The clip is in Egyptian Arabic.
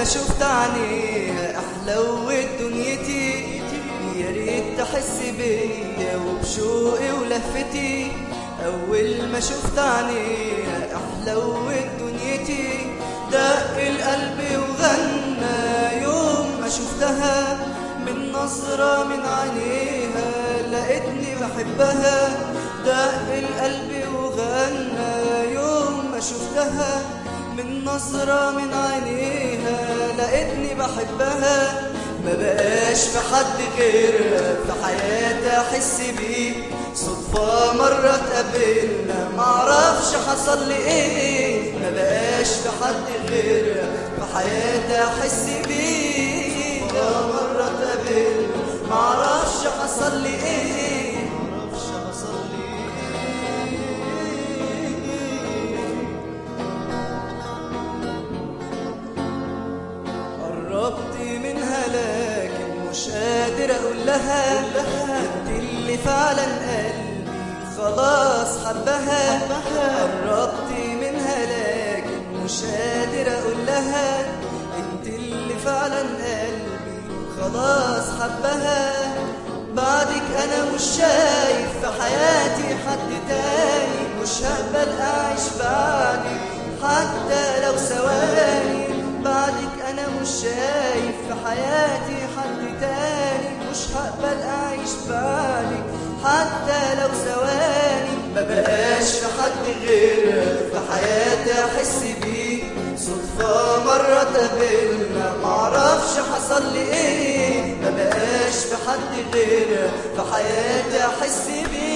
شفت عينيها احلوت دنيتي يا ريت تحس بيا وبشوقي ولفتي اول ما شفت عينيها احلوت دنيتي دق القلب وغنى يوم ما شفتها من نظرة من عينيها لقيتني بحبها دق القلب وغنى يوم ما شفتها من نظرة من عينيها لقيتني بحبها ما بقاش في حد غيرها في حياتي احس بيه صدفة مرة اتقابلنا معرفش حصل لي ايه ما بقاش في حد غيرها في حياتي احس بيه صدفة مرة اتقابلنا معرفش حصل لي ايه معرفش حصل لي قربت منها لكن مش قادر اقول لها انت اللي فعلا قلبي خلاص حبها قربت منها لكن مش قادر اقول لها انت اللي فعلا قلبي خلاص حبها بعدك انا مش شايف في حياتي حد تاني مش هقبل اعيش بعدك حتى لو ثواني بعدك انا مش شايف في حياتي حد تاني مش هقبل اعيش بعدك حتى لو ثواني ما بقاش في حد غيرك في حياتي احس بيه صدفة مرة تقابلنا معرفش حصل لي ايه ما بقاش في حد غيرك في حياتي احس بيه